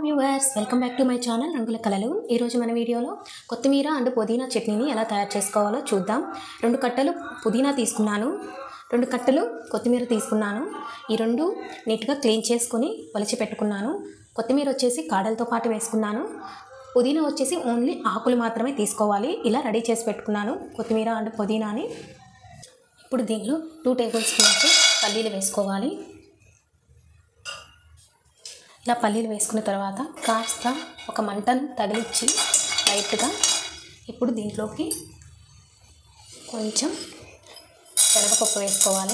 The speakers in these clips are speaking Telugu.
viewers welcome back to my channel రంగుల కళలు ఈరోజు మన వీడియోలో కొత్తిమీర అండ్ పుదీనా చట్నీని ఎలా తయారు చేసుకోవాలో చూద్దాం రెండు కట్టలు పుదీనా తీసుకున్నాను రెండు కట్టలు కొత్తిమీర తీసుకున్నాను ఈ రెండు నీట్గా క్లీన్ చేసుకొని వలిచి పెట్టుకున్నాను కొత్తిమీర వచ్చేసి కాడలతో పాటు వేసుకున్నాను పుదీనా వచ్చేసి ఓన్లీ ఆకులు మాత్రమే తీసుకోవాలి ఇలా రెడీ చేసి పెట్టుకున్నాను కొత్తిమీర అండ్ పుదీనాని ఇప్పుడు దీనిలో టూ టేబుల్ స్పూన్స్ పల్లీలు వేసుకోవాలి ఇలా పల్లీలు వేసుకున్న తర్వాత కాస్త ఒక మంటను తగిలిచ్చి లైట్గా ఇప్పుడు దీంట్లోకి కొంచెం శనగపప్పు వేసుకోవాలి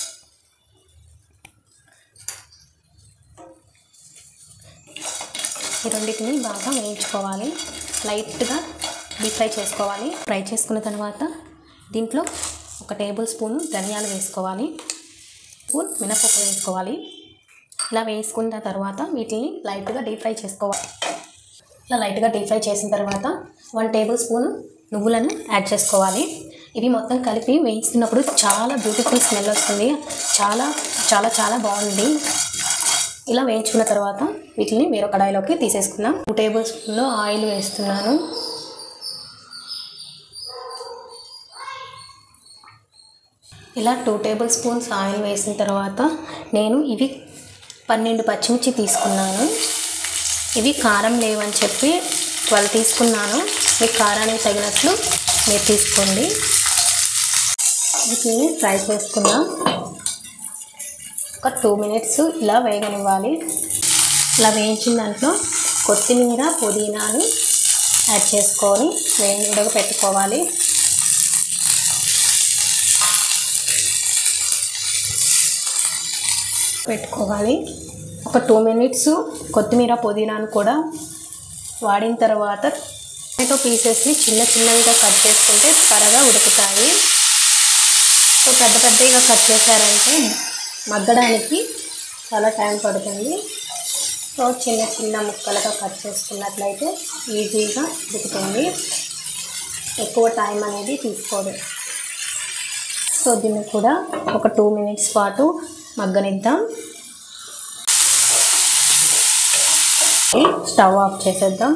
ఈ రెండింటిని బాగా వేయించుకోవాలి లైట్గా డీప్ ఫ్రై చేసుకోవాలి ఫ్రై చేసుకున్న తర్వాత దీంట్లో ఒక టేబుల్ స్పూన్ ధనియాలు వేసుకోవాలి స్పూన్ మినపప్పు వేసుకోవాలి ఇలా వేసుకున్న తర్వాత వీటిని లైట్గా డీప్ ఫ్రై చేసుకోవాలి ఇలా లైట్గా డీప్ ఫ్రై చేసిన తర్వాత వన్ టేబుల్ స్పూన్ నువ్వులను యాడ్ చేసుకోవాలి ఇవి మొత్తం కలిపి వేయిస్తున్నప్పుడు చాలా బ్యూటిఫుల్ స్మెల్ వస్తుంది చాలా చాలా చాలా బాగుంది ఇలా వేయించుకున్న తర్వాత వీటిని వేరొక కడాయిలోకి తీసేసుకుందాం టూ టేబుల్ స్పూన్లో ఆయిల్ వేస్తున్నాను ఇలా టూ టేబుల్ స్పూన్స్ ఆయిల్ వేసిన తర్వాత నేను ఇవి పన్నెండు పచ్చిమిర్చి తీసుకున్నాను ఇవి కారం లేవని చెప్పి ట్వెల్వ్ తీసుకున్నాను మీ కారానికి తగినట్లు మీరు తీసుకోండి వీటిని ఫ్రై చేసుకుందాం ఒక టూ మినిట్స్ ఇలా వేగనివ్వాలి ఇలా వేయించిన దాంట్లో కొత్తిమీర పుదీనాను యాడ్ చేసుకొని వేడి ఉడక పెట్టుకోవాలి పెట్టుకోవాలి ఒక టూ మినిట్స్ కొత్తిమీర పుదీనాను కూడా వాడిన తర్వాత టొమాటో పీసెస్ని చిన్న చిన్నవిగా కట్ చేసుకుంటే త్వరగా ఉడుకుతాయి సో పెద్ద పెద్దగా కట్ చేశారంటే మగ్గడానికి చాలా టైం పడుతుంది సో చిన్న చిన్న ముక్కలుగా కట్ చేసుకున్నట్లయితే ఈజీగా ఉడుకుతుంది ఎక్కువ టైం అనేది తీసుకోదు సో దీన్ని కూడా ఒక టూ మినిట్స్ పాటు మగ్గనిద్దాం స్టవ్ ఆఫ్ చేసేద్దాం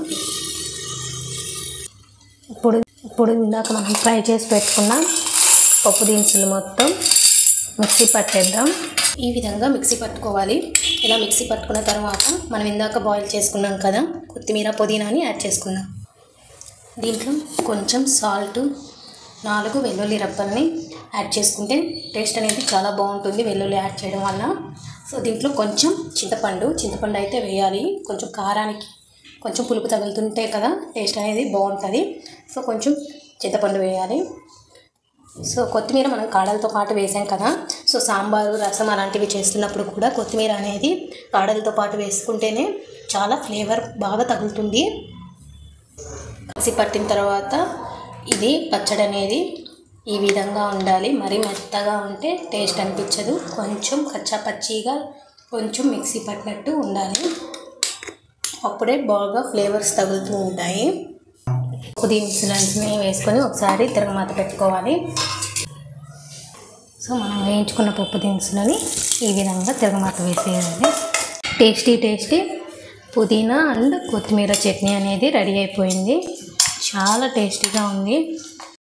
ఇప్పుడు ఇప్పుడు ఇందాక మనం ఫ్రై చేసి పెట్టుకున్న పప్పు దినుసులు మొత్తం మిక్సీ పట్టేద్దాం ఈ విధంగా మిక్సీ పట్టుకోవాలి ఇలా మిక్సీ పట్టుకున్న తర్వాత మనం ఇందాక బాయిల్ చేసుకున్నాం కదా కొత్తిమీర పుదీనాని యాడ్ చేసుకుందాం దీంట్లో కొంచెం సాల్ట్ నాలుగు వెల్లుల్లి రబ్బల్ని యాడ్ చేసుకుంటే టేస్ట్ అనేది చాలా బాగుంటుంది వెల్లుల్లి యాడ్ చేయడం వల్ల సో దీంట్లో కొంచెం చింతపండు చింతపండు అయితే వేయాలి కొంచెం కారానికి కొంచెం పులుపు తగులుతుంటే కదా టేస్ట్ అనేది బాగుంటుంది సో కొంచెం చింతపండు వేయాలి సో కొత్తిమీర మనం కాడలతో పాటు వేసాం కదా సో సాంబారు రసం అలాంటివి చేస్తున్నప్పుడు కూడా కొత్తిమీర అనేది కాడలతో పాటు వేసుకుంటేనే చాలా ఫ్లేవర్ బాగా తగులుతుంది మిక్సీ పట్టిన తర్వాత ఇది పచ్చడి అనేది ఈ విధంగా ఉండాలి మరీ మెత్తగా ఉంటే టేస్ట్ అనిపించదు కొంచెం కచ్చా పచ్చిగా కొంచెం మిక్సీ పట్టినట్టు ఉండాలి అప్పుడే బాగా ఫ్లేవర్స్ తగులుతూ ఉంటాయి దినుసులన్నీ వేసుకొని ఒకసారి తిరగమాత పెట్టుకోవాలి సో మనం వేయించుకున్న పప్పు దినుసులని ఈ విధంగా తిరగమాత వేసేయాలి టేస్టీ టేస్టీ పుదీనా అండ్ కొత్తిమీర చట్నీ అనేది రెడీ అయిపోయింది చాలా టేస్టీగా ఉంది